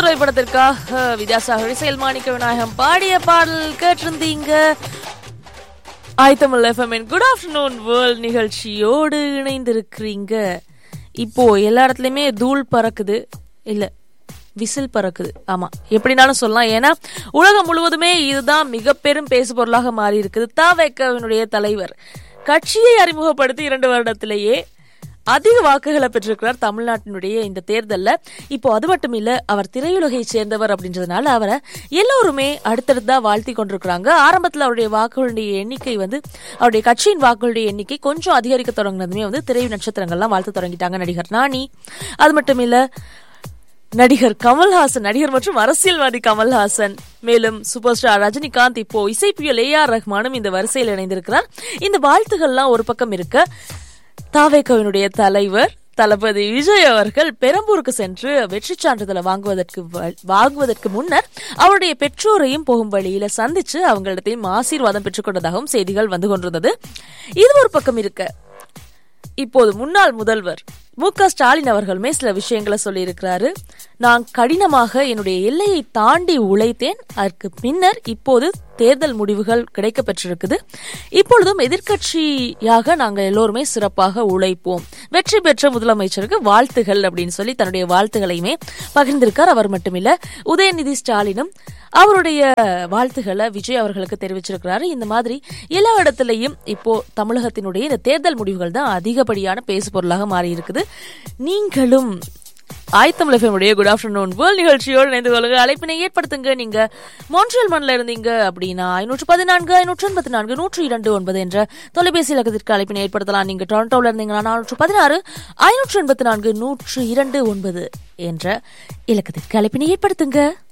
திரைப்படத்திற்காக வித்யாசாகர் இசையில் மாணிக்க விநாயகம் பாடிய பாடல் கேட்டிருந்தீங்க ஆய்தமிழ் எஃப்எம்என் குட் ஆஃப்டர்நூன் வேர்ல்ட் நிகழ்ச்சியோடு இணைந்திருக்கிறீங்க இப்போ எல்லா இடத்துலயுமே தூள் பறக்குது இல்ல விசில் பறக்குது ஆமா எப்படினாலும் சொல்லலாம் ஏன்னா உலகம் முழுவதுமே இதுதான் மிக பெரும் பேசு பொருளாக மாறி இருக்குது தாவேக்கவினுடைய தலைவர் கட்சியை அறிமுகப்படுத்தி இரண்டு வருடத்திலேயே அதிக வாக்குகளை பெற்றிருக்கிறார் தமிழ்நாட்டினுடைய இந்த தேர்தல்ல இப்போ அது மட்டும் இல்ல அவர் திரையுலகை சேர்ந்தவர் அப்படின்றதுனால அவரை எல்லோருமே அடுத்தடுத்தா வாழ்த்தி கொண்டிருக்கிறாங்க ஆரம்பத்துல அவருடைய வாக்குகளுடைய எண்ணிக்கை வந்து அவருடைய கட்சியின் வாக்குகளுடைய எண்ணிக்கை கொஞ்சம் அதிகரிக்க தொடங்கினதுமே வந்து திரை நட்சத்திரங்கள்லாம் வாழ்த்து தொடங்கிட்டாங்க நடிகர் நாணி அது மட்டும் இல்ல நடிகர் கமல்ஹாசன் நடிகர் மற்றும் அரசியல்வாதி கமல்ஹாசன் மேலும் சூப்பர் ஸ்டார் ரஜினிகாந்த் இப்போ இசைப்பியல் ஏ ஆர் ரஹ்மானும் இந்த வரிசையில் இணைந்திருக்கிறார் இந்த வாழ்த்துகள்லாம் ஒரு பக்கம் இருக்க தாவேக்கவினுடைய தலைவர் தளபதி விஜய் அவர்கள் பெரம்பூருக்கு சென்று வெற்றி சான்றிதழை வாங்குவதற்கு வ- வாங்குவதற்கு முன்னர் அவருடைய பெற்றோரையும் போகும் வழியில சந்திச்சு அவங்களிடத்தையும் ஆசீர்வாதம் பெற்றுக்கொண்டதாகவும் செய்திகள் வந்து கொண்டிருந்தது இது ஒரு பக்கம் இருக்க இப்போது முன்னாள் முதல்வர் மு க ஸ்டாலின் அவர்களுமே சில விஷயங்களை சொல்லியிருக்கிறாரு நான் கடினமாக என்னுடைய எல்லையை தாண்டி உழைத்தேன் அதற்கு பின்னர் இப்போது தேர்தல் முடிவுகள் கிடைக்க பெற்றிருக்குது இப்பொழுதும் எதிர்க்கட்சியாக நாங்கள் எல்லோருமே சிறப்பாக உழைப்போம் வெற்றி பெற்ற முதலமைச்சருக்கு வாழ்த்துகள் அப்படின்னு சொல்லி தன்னுடைய வாழ்த்துகளையுமே பகிர்ந்திருக்கார் அவர் மட்டுமில்ல உதயநிதி ஸ்டாலினும் அவருடைய வாழ்த்துக்களை விஜய் அவர்களுக்கு தெரிவிச்சிருக்கிறாரு இந்த மாதிரி எல்லா இடத்துலயும் இப்போ தமிழகத்தினுடைய இந்த தேர்தல் முடிவுகள் தான் அதிகப்படியான பேசு பொருளாக மாறி இருக்குது நீங்களும் ஆய்த்தமிழ் எஃப்எம்முடைய குட் ஆஃப்டர்நூன் வேர்ல்ட் நிகழ்ச்சியோடு இணைந்து கொள்ளுங்க அழைப்பினை ஏற்படுத்துங்க நீங்க மோன்ட்ரியல் மண்ணில் இருந்தீங்க அப்படின்னா ஐநூற்று பதினான்கு ஐநூற்று எண்பத்தி நான்கு நூற்று இரண்டு ஒன்பது என்ற தொலைபேசி இலக்கத்திற்கு அழைப்பினை ஏற்படுத்தலாம் நீங்க டொரண்டோவில் இருந்தீங்கன்னா நானூற்று பதினாறு ஐநூற்று எண்பத்தி நான்கு நூற்று இரண்டு ஒன்பது என்ற இலக்கத்திற்கு அழைப்பினை ஏற்படுத்துங்க